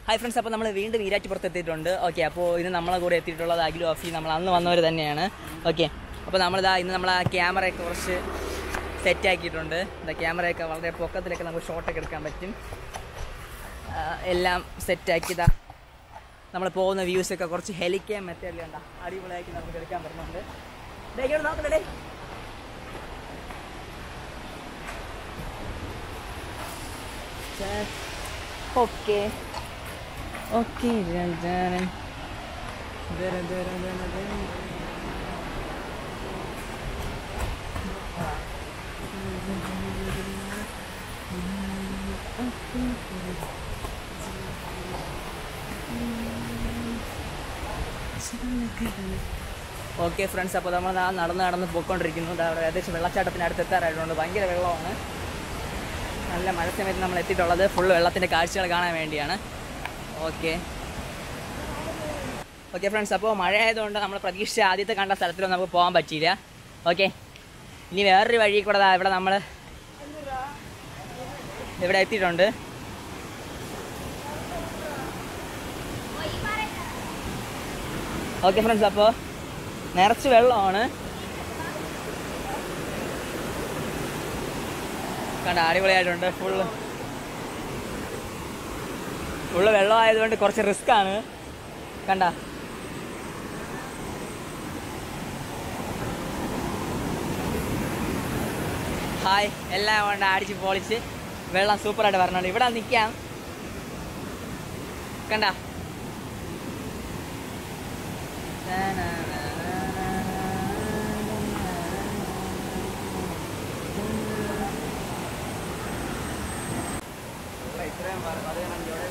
Hi friends അപ്പോൾ നമ്മൾ വീണ്ടും ഈരാറ്റുപുറത്ത് എത്തിയിട്ടുണ്ട് ഓക്കെ അപ്പോൾ ഇന്ന് നമ്മളെ കൂടെ എത്തിയിട്ടുള്ളത് അഖിലു ഓഫി നമ്മൾ അന്ന് വന്നവർ തന്നെയാണ് ഓക്കെ അപ്പോൾ നമ്മളിതാ ഇന്ന് നമ്മൾ ആ ക്യാമറയൊക്കെ കുറച്ച് സെറ്റ് ആക്കിയിട്ടുണ്ട് എന്താ ക്യാമറയൊക്കെ വളരെ പൊക്കത്തിലൊക്കെ നമുക്ക് ഷോട്ടൊക്കെ എടുക്കാൻ പറ്റും ആ, എല്ലാം സെറ്റ് ആക്കിയതാ നമ്മൾ പോകുന്ന വ്യൂസൊക്കെ കുറച്ച് ഹെലിക്കാൻ മെത്തേഡിൽ കണ്ട അടിപൊളിയാക്കി നമുക്ക് എടുക്കാൻ പറ്റുന്നുണ്ട് ദേ ഇങ്ങോട്ട് നോക്കട്ടെ ഡേ. ഓക്കെ ഓക്കെ ഓക്കെ ഫ്രണ്ട്സ് അപ്പോൾ നമ്മൾ ആ നടന്ന് നടന്ന് പോയിക്കൊണ്ടിരിക്കുന്നു ദാ അവിടെ ഏകദേശം വെള്ളച്ചാട്ടത്തിന് അടുത്ത് എത്താറായിട്ടുണ്ട് ഭയങ്കര വെള്ളമാണ് നല്ല മഴ സമയത്ത് നമ്മൾ എത്തിയിട്ടുള്ളത് ഫുൾ വെള്ളത്തിൻ്റെ കാഴ്ചകൾ കാണാൻ വേണ്ടിയാണ് ഓക്കെ ഓക്കെ ഫ്രണ്ട്സ് അപ്പോൾ മഴ ആയതുകൊണ്ട് നമ്മൾ പ്രതീക്ഷിച്ച ആദ്യത്തെ കണ്ട സ്ഥലത്തിലൊന്നും നമുക്ക് പോകാൻ പറ്റിയില്ല ഓക്കെ ഇനി വേറൊരു വഴി കൂടെ ദാ ഇവിടെ നമ്മൾ ഇവിടെ എത്തിയിട്ടുണ്ട് ഓക്കെ ഫ്രണ്ട്സ് അപ്പോൾ നിറച്ച് വെള്ളമാണ് കണ്ട അടിപൊളിയായിട്ടുണ്ട് ഫുള്ള് ഫുള്ള് വെള്ളം ആയതുകൊണ്ട് കുറച്ച് റിസ്ക് ആണ് കണ്ട ഹായ് എല്ലാം കൊണ്ട് അടിച്ച് പൊളിച്ച് വെള്ളം സൂപ്പറായിട്ട് വരണുണ്ട് ഇവിടെ നിൽക്കാം കണ്ട ഇത്രയും പതിനെണ്ണം ജോഡി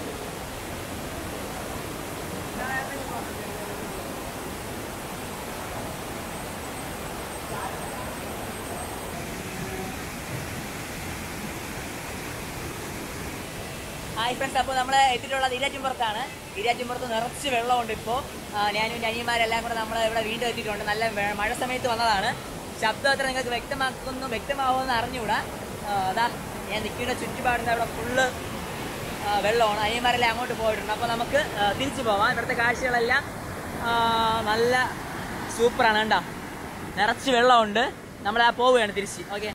ഹായ് ഫ്രണ്ട്സ് അപ്പോൾ നമ്മൾ എത്തിയിട്ടുള്ളത് ഇരാറ്റുംപുറത്താണ് ഇരാറ്റുംപുറത്ത് നിറച്ച് വെള്ളമുണ്ട് ഇപ്പോൾ ഞാനും എൻ്റെ അനിയന്മാരെല്ലാം കൂടെ നമ്മൾ ഇവിടെ വീണ്ടും എത്തിയിട്ടുണ്ട് നല്ല വെ- മഴ സമയത്ത് വന്നതാണ് ശബ്ദം അത്ര നിങ്ങൾക്ക് വ്യക്തമാക്കുന്നു വ്യക്തമാവുമെന്ന് അറിഞ്ഞുകൂടാ ആ, അതാ ഞാൻ നിൽക്കുന്ന ചുറ്റുപാടിൻ്റെ അവിടെ ഫുള്ള് വെള്ളമാണ് അനിയന്മാരെല്ലാം അങ്ങോട്ട് പോയിട്ടുണ്ട് അപ്പോൾ നമുക്ക് ആ, തിരിച്ചു പോവാം ഇവിടുത്തെ കാഴ്ചകളെല്ലാം ആ, നല്ല സൂപ്പറാണ് കണ്ടോ നിറച്ച് വെള്ളമുണ്ട് നമ്മൾ ആ പോവുകയാണ് തിരിച്ച് ഓക്കെ